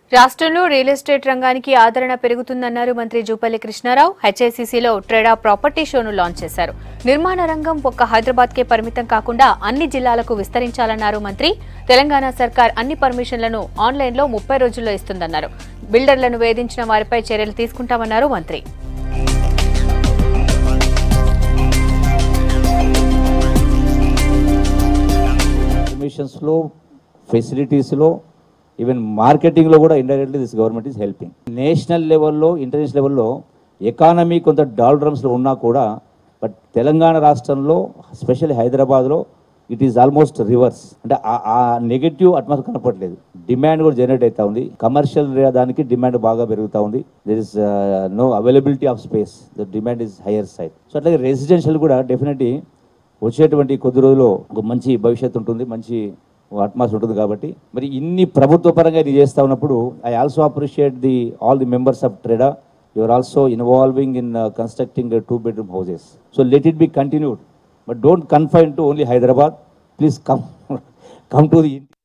రాష్ట్రంలో real estate రంగానికి ఆదరణ పెరుగుతుందన్నారు మంత్రి జూపల్లి కృష్ణారావు హెచ్ఐసిసిలో ట్రెడా ప్రాపర్టీ షోను లాంచ్ చేశారు నిర్మాణ రంగం ఒక్క హైదరాబాద్కే పరిమితం కాకుండా అన్ని జిల్లాలకు విస్తరించాలన్నారు మంత్రి తెలంగాణ సర్కార్ అన్ని పర్మిషన్లను ఆన్లైన్లో ముప్పై రోజుల్లో ఇస్తుందన్నారు బిల్డర్లను వేధించిన వారిపై చర్యలు తీసుకుంటామన్నారు మంత్రి పర్మిషన్స్లో ఫెసిలిటీస్లో ఈవెన్ మార్కెటింగ్లో కూడా indirectly this government is helping national లెవెల్లో ఇంటర్నేషనల్ లెవెల్లో ఎకానమీ కొంత డాల్డ్రమ్స్లో ఉన్నా కూడా బట్ తెలంగాణ రాష్ట్రంలో స్పెషల్లీ హైదరాబాద్లో ఇట్ ఈస్ ఆల్మోస్ట్ రివర్స్ అంటే ఆ- ఆ నెగటివ్ అట్మాస్ఫియర్ కనపడలేదు డిమాండ్ కూడా జనరేట్ అవుతా ఉంది కమర్షియల్ దానికి డిమాండ్ బాగా పెరుగుతూ ఉంది there is no availability of space the demand is higher side so అట్లాగే రెసిడెన్షియల్ కూడా డెఫినెట్లీ వచ్చేటువంటి కొద్ది రోజుల్లో ఒక మంచి భవిష్యత్తు ఉంటుంది మంచి అట్మాస్ ఉంటుంది కాబట్టి మరి ఇన్ని ప్రభుత్వ పరంగా ఇది చేస్తా ఉన్నప్పుడు I also appreciate the all the members of TREDA your also involving in constructing two bedroom houses so let it be continued but don't confine to only Hyderabad please come come to the